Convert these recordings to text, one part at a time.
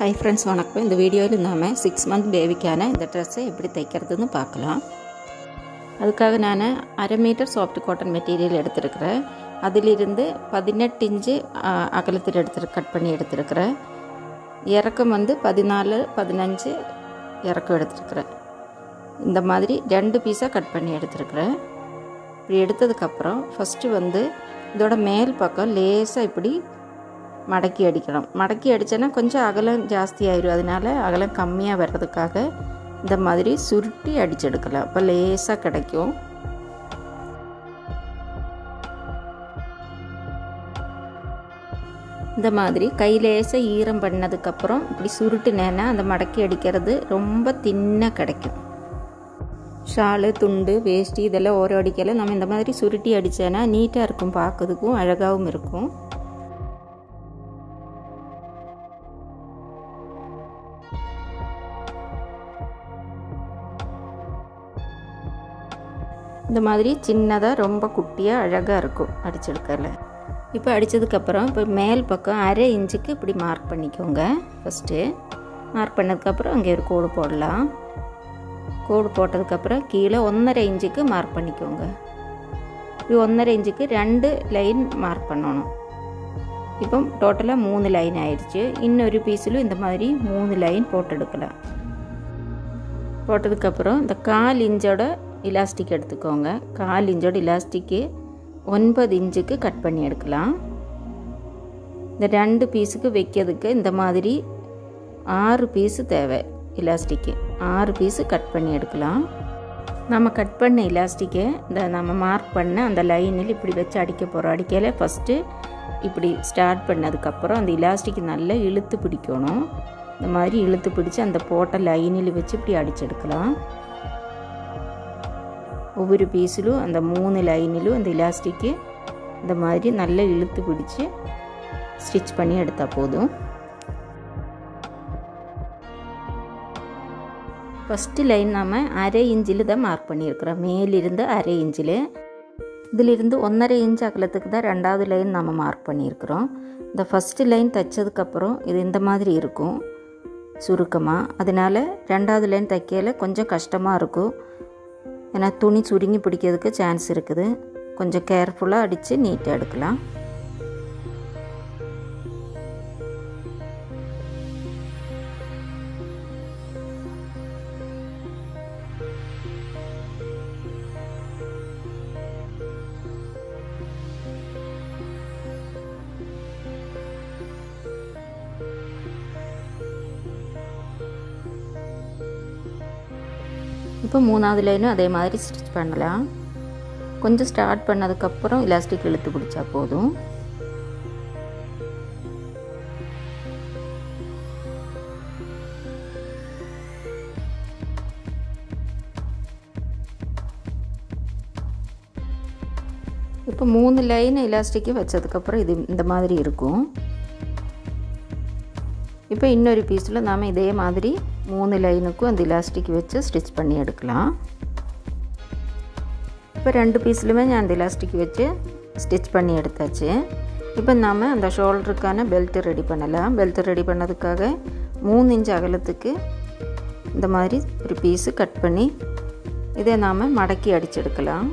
hi friends வணக்கம் இந்த வீடியோவில் நாம் சிக்ஸ் மந்த் பேபிக்கான இந்த ட்ரெஸ்ஸை எப்படி தைக்கிறதுன்னு பார்க்கலாம் அதுக்காக நான் அரை மீட்டர் சாஃப்ட் காட்டன் மெட்டீரியல் எடுத்திருக்கிறேன் அதிலிருந்து பதினெட்டு இன்ச்சு அகலத்தில் எடுத்து கட் பண்ணி எடுத்திருக்கிறேன் இறக்கம் வந்து பதினாலு பதினஞ்சு இறக்கம் எடுத்துருக்குறேன் இந்த மாதிரி ரெண்டு பீஸாக கட் பண்ணி எடுத்துருக்குறேன் இப்படி எடுத்ததுக்கப்புறம் ஃபஸ்ட்டு வந்து இதோட மேல் பக்கம் லேசாக இப்படி மடக்கி அடிக்கணும் மடக்கி அடித்தோன்னா கொஞ்சம் அகலம் ஜாஸ்தி ஆயிரும் அதனால அகலம் கம்மியாக வர்றதுக்காக இந்த மாதிரி சுருட்டி அடிச்செடுக்கலாம் அப்போ லேசாக கிடைக்கும் இந்த மாதிரி கை லேசாக ஈரம் பண்ணதுக்கப்புறம் இப்படி சுருட்டுனேன்னா அந்த மடக்கி அடிக்கிறது ரொம்ப தின்னாக கிடைக்கும் ஷாலு துண்டு வேஷ்டி இதெல்லாம் ஓரோ அடிக்கல நம்ம இந்த மாதிரி சுருட்டி அடித்தேன்னா நீட்டாக இருக்கும் பார்க்கறதுக்கும் அழகாகவும் இருக்கும் இந்த மாதிரி சின்னதாக ரொம்ப குட்டியாக அழகாக இருக்கும் அடிச்செடுக்கல இப்போ அடித்ததுக்கப்புறம் இப்போ மேல் பக்கம் அரை இன்ச்சுக்கு இப்படி மார்க் பண்ணிக்கோங்க ஃபஸ்ட்டு மார்க் பண்ணதுக்கப்புறம் அங்கே ஒரு கோடு போடலாம் கோடு போட்டதுக்கப்புறம் கீழே ஒன்றரை இன்ச்சுக்கு மார்க் பண்ணிக்கோங்க இப்படி ஒன்றரை இன்ச்சுக்கு ரெண்டு லைன் மார்க் பண்ணணும் இப்போ டோட்டலாக மூணு லைன் ஆயிடுச்சு இன்னொரு பீஸிலும் இந்த மாதிரி மூணு லைன் போட்டெடுக்கலாம் போட்டதுக்கப்புறம் இந்த கால் இன்ச்சோட இலாஸ்டிக் எடுத்துக்கோங்க கால் இன்ச்சோட இலாஸ்டிக்கு ஒன்பது இன்ச்சுக்கு கட் பண்ணி எடுக்கலாம் இந்த ரெண்டு பீஸுக்கு வைக்கிறதுக்கு இந்த மாதிரி ஆறு பீஸு தேவை இலாஸ்டிக்கு ஆறு பீஸு கட் பண்ணி எடுக்கலாம் நம்ம கட் பண்ண இலாஸ்டிக்கை இந்த நம்ம மார்க் பண்ண அந்த லைனில் இப்படி வச்சு அடிக்க போகிறோம் அடிக்கல ஃபஸ்ட்டு இப்படி ஸ்டார்ட் பண்ணதுக்கப்புறம் அந்த இலாஸ்டிக் நல்லா இழுத்து பிடிக்கணும் இந்த மாதிரி இழுத்து பிடிச்சி அந்த போட்ட லைனில் வச்சு இப்படி அடிச்செடுக்கலாம் ஒவ்வொரு பீஸிலும் அந்த மூணு லைனிலும் அந்த இலாஸ்டிக்கு இந்த மாதிரி நல்லா இழுத்து பிடிச்சி ஸ்டிச் பண்ணி எடுத்தால் போதும் ஃபஸ்ட்டு லைன் நம்ம அரை இன்ச்சில் தான் மார்க் பண்ணியிருக்கிறோம் மேலிருந்து அரை இன்ச்சில் இதிலிருந்து ஒன்றரை இன்ச் அகலத்துக்கு தான் ரெண்டாவது லைன் நம்ம மார்க் பண்ணியிருக்கிறோம் இந்த ஃபஸ்ட்டு லைன் தைச்சதுக்கப்புறம் இது இந்த மாதிரி இருக்கும் சுருக்கமாக அதனால் ரெண்டாவது லைன் தைக்கையில் கொஞ்சம் கஷ்டமாக இருக்கும் ஏன்னா துணி சுருங்கி பிடிக்கிறதுக்கு சான்ஸ் இருக்குது கொஞ்சம் கேர்ஃபுல்லாக அடித்து நீட்டாக எடுக்கலாம் இப்போ மூணாவது லைனும் அதே மாதிரி ஸ்டிச் பண்ணலாம் கொஞ்சம் ஸ்டார்ட் பண்ணதுக்கப்புறம் இலாஸ்டிக் இழுத்து பிடிச்சா போதும் இப்போ மூணு லைன் இலாஸ்டிக்கு வச்சதுக்கப்புறம் இது இந்த மாதிரி இருக்கும் இப்போ இன்னொரு பீஸில் நாம் இதே மாதிரி மூணு லைனுக்கும் அந்த இலாஸ்டிக் வச்சு ஸ்டிச் பண்ணி எடுக்கலாம் இப்போ ரெண்டு பீஸ்லையுமே நான் அந்த இலாஸ்டிக் வச்சு ஸ்டிச் பண்ணி எடுத்தாச்சு இப்போ நாம் அந்த ஷோல்டருக்கான பெல்ட்டு ரெடி பண்ணலாம் பெல்ட்டு ரெடி பண்ணதுக்காக மூணு இன்ச் அகலத்துக்கு இந்த மாதிரி ஒரு பீஸு கட் பண்ணி இதை நாம் மடக்கி அடிச்செடுக்கலாம்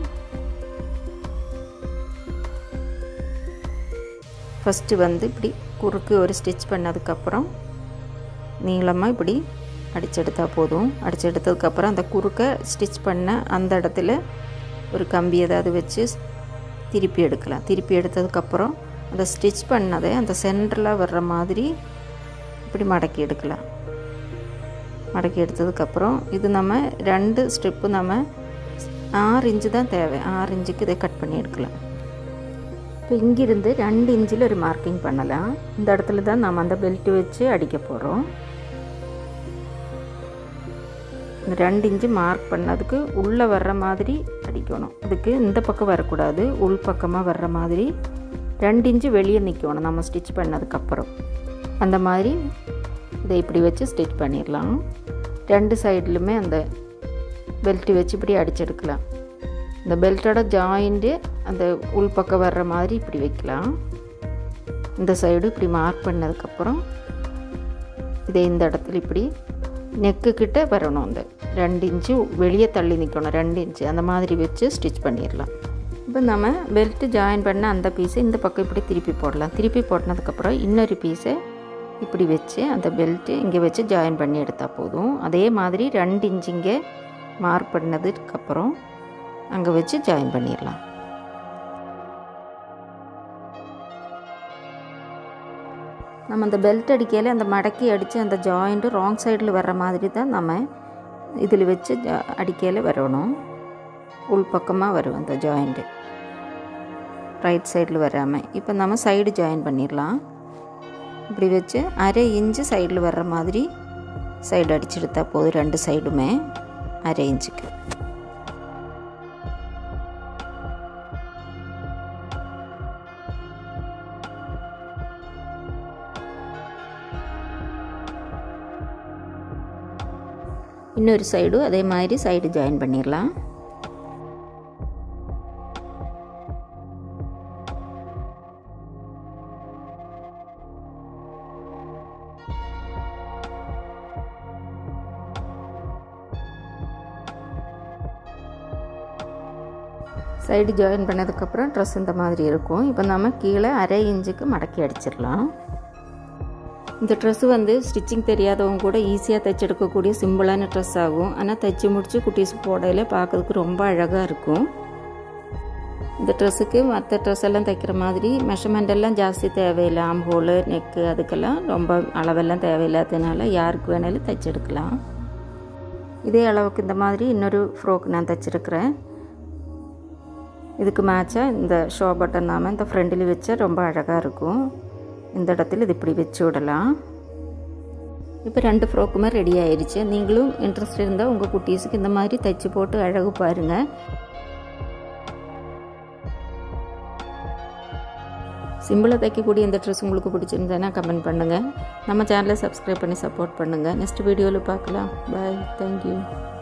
ஃபஸ்ட்டு வந்து இப்படி குறுக்கு ஒரு ஸ்டிச் பண்ணதுக்கப்புறம் நீளமாக இப்படி அடிச்செடுத்தால் போதும் அடிச்செடுத்ததுக்கப்புறம் அந்த குறுக்க ஸ்டிச் பண்ண அந்த இடத்துல ஒரு கம்பி ஏதாவது வச்சு திருப்பி எடுக்கலாம் திருப்பி எடுத்ததுக்கப்புறம் அந்த ஸ்டிச் பண்ணதை அந்த சென்டரில் வர்ற மாதிரி இப்படி மடக்கி எடுக்கலாம் மடக்கி எடுத்ததுக்கப்புறம் இது நம்ம ரெண்டு ஸ்டெப்பு நம்ம ஆறு இன்ச்சு தான் தேவை ஆறு இன்ச்சுக்கு இதை கட் பண்ணி எடுக்கலாம் இப்போ இங்கிருந்து ரெண்டு இன்ச்சில் ஒரு மார்க்கிங் பண்ணலாம் இந்த இடத்துல தான் நம்ம அந்த பெல்ட்டு வச்சு அடிக்க போகிறோம் இந்த ரெண்டு இன்ச்சு மார்க் பண்ணதுக்கு உள்ளே வர்ற மாதிரி அடிக்கணும் அதுக்கு இந்த பக்கம் வரக்கூடாது உள் பக்கமாக வர்ற மாதிரி ரெண்டு இன்ச்சு வெளியே நிற்கணும் நம்ம ஸ்டிச் பண்ணதுக்கப்புறம் அந்த மாதிரி இதை இப்படி வச்சு ஸ்டிச் பண்ணிடலாம் ரெண்டு சைட்லையுமே அந்த பெல்ட்டு வச்சு இப்படி அடிச்செடுக்கலாம் இந்த பெல்ட்டோட ஜாயிண்ட்டு அந்த உள் பக்கம் வர்ற மாதிரி இப்படி வைக்கலாம் இந்த சைடு இப்படி மார்க் பண்ணதுக்கப்புறம் இதே இந்த இடத்துல இப்படி நெக்கு கிட்ட வரணும் அந்த ரெண்டு இன்ச்சு வெளியே தள்ளி நிற்கணும் ரெண்டு இன்ச்சு அந்த மாதிரி வச்சு ஸ்டிச் பண்ணிடலாம் இப்போ நம்ம பெல்ட்டு ஜாயின் பண்ண அந்த பீஸை இந்த பக்கம் இப்படி திருப்பி போடலாம் திருப்பி போட்டினதுக்கப்புறம் இன்னொரு பீஸை இப்படி வச்சு அந்த பெல்ட்டு இங்கே வச்சு ஜாயின் பண்ணி எடுத்தால் போதும் அதே மாதிரி ரெண்டு இன்ச்சு இங்கே மார்க் பண்ணதுக்கப்புறம் அங்கே வச்சு ஜாயின் பண்ணிடலாம் நம்ம அந்த பெல்ட் அடிக்கையில் அந்த மடக்கி அடித்து அந்த ஜாயிண்ட்டு ராங் சைடில் வர்ற மாதிரி தான் நம்ம இதில் வச்சு அடிக்கையில் வரணும் உள் பக்கமாக வரும் அந்த ஜாயிண்ட்டு ரைட் சைடில் வராமல் இப்போ நம்ம சைடு ஜாயின் பண்ணிடலாம் இப்படி வச்சு அரை இன்ச்சு சைடில் வர்ற மாதிரி சைடு அடிச்செடுத்தா போதும் ரெண்டு சைடுமே அரை இன்ச்சுக்கு இன்னொரு சைடும் அதே மாதிரி சைடு ஜாயின் பண்ணிடலாம் சைடு ஜாயின் பண்ணதுக்கப்புறம் ட்ரெஸ் இந்த மாதிரி இருக்கும் இப்போ நம்ம கீழே அரை இன்ச்சுக்கு மடக்கி அடிச்சிடலாம் இந்த ட்ரெஸ்ஸு வந்து ஸ்டிச்சிங் தெரியாதவங்க கூட ஈஸியாக தைச்செடுக்கக்கூடிய சிம்பிளான ட்ரெஸ் ஆகும் ஆனால் தைச்சி முடித்து குட்டீஸ் போடையில் பார்க்கறதுக்கு ரொம்ப அழகாக இருக்கும் இந்த ட்ரெஸ்ஸுக்கு மற்ற ட்ரெஸ் எல்லாம் தைக்கிற மாதிரி மெஷர்மெண்ட் எல்லாம் ஜாஸ்தி தேவையில்லை ஆம்போல் நெக்கு அதுக்கெல்லாம் ரொம்ப அளவெல்லாம் தேவையில்லாததுனால யாருக்கு வேணாலும் தைச்செடுக்கலாம் இதே அளவுக்கு இந்த மாதிரி இன்னொரு ஃப்ரோக் நான் தைச்சிருக்கிறேன் இதுக்கு மேட்சாக இந்த ஷோ பட்டன் நாம இந்த ஃப்ரெண்டில் வச்சா ரொம்ப அழகாக இருக்கும் இந்த இடத்துல இது இப்படி வச்சு விடலாம் இப்போ ரெண்டு ஃப்ரோக்குமே ரெடி ஆயிடுச்சு நீங்களும் இன்ட்ரெஸ்ட் இருந்தால் உங்கள் குட்டீஸுக்கு இந்த மாதிரி தைச்சி போட்டு அழகு பாருங்கள் சிம்பிளாக தைக்கக்கூடிய இந்த ட்ரெஸ் உங்களுக்கு பிடிச்சிருந்தேன்னா கமெண்ட் பண்ணுங்கள் நம்ம சேனலை சப்ஸ்கிரைப் பண்ணி சப்போர்ட் பண்ணுங்கள் நெக்ஸ்ட் வீடியோவில் பார்க்கலாம் பாய் தேங்க்யூ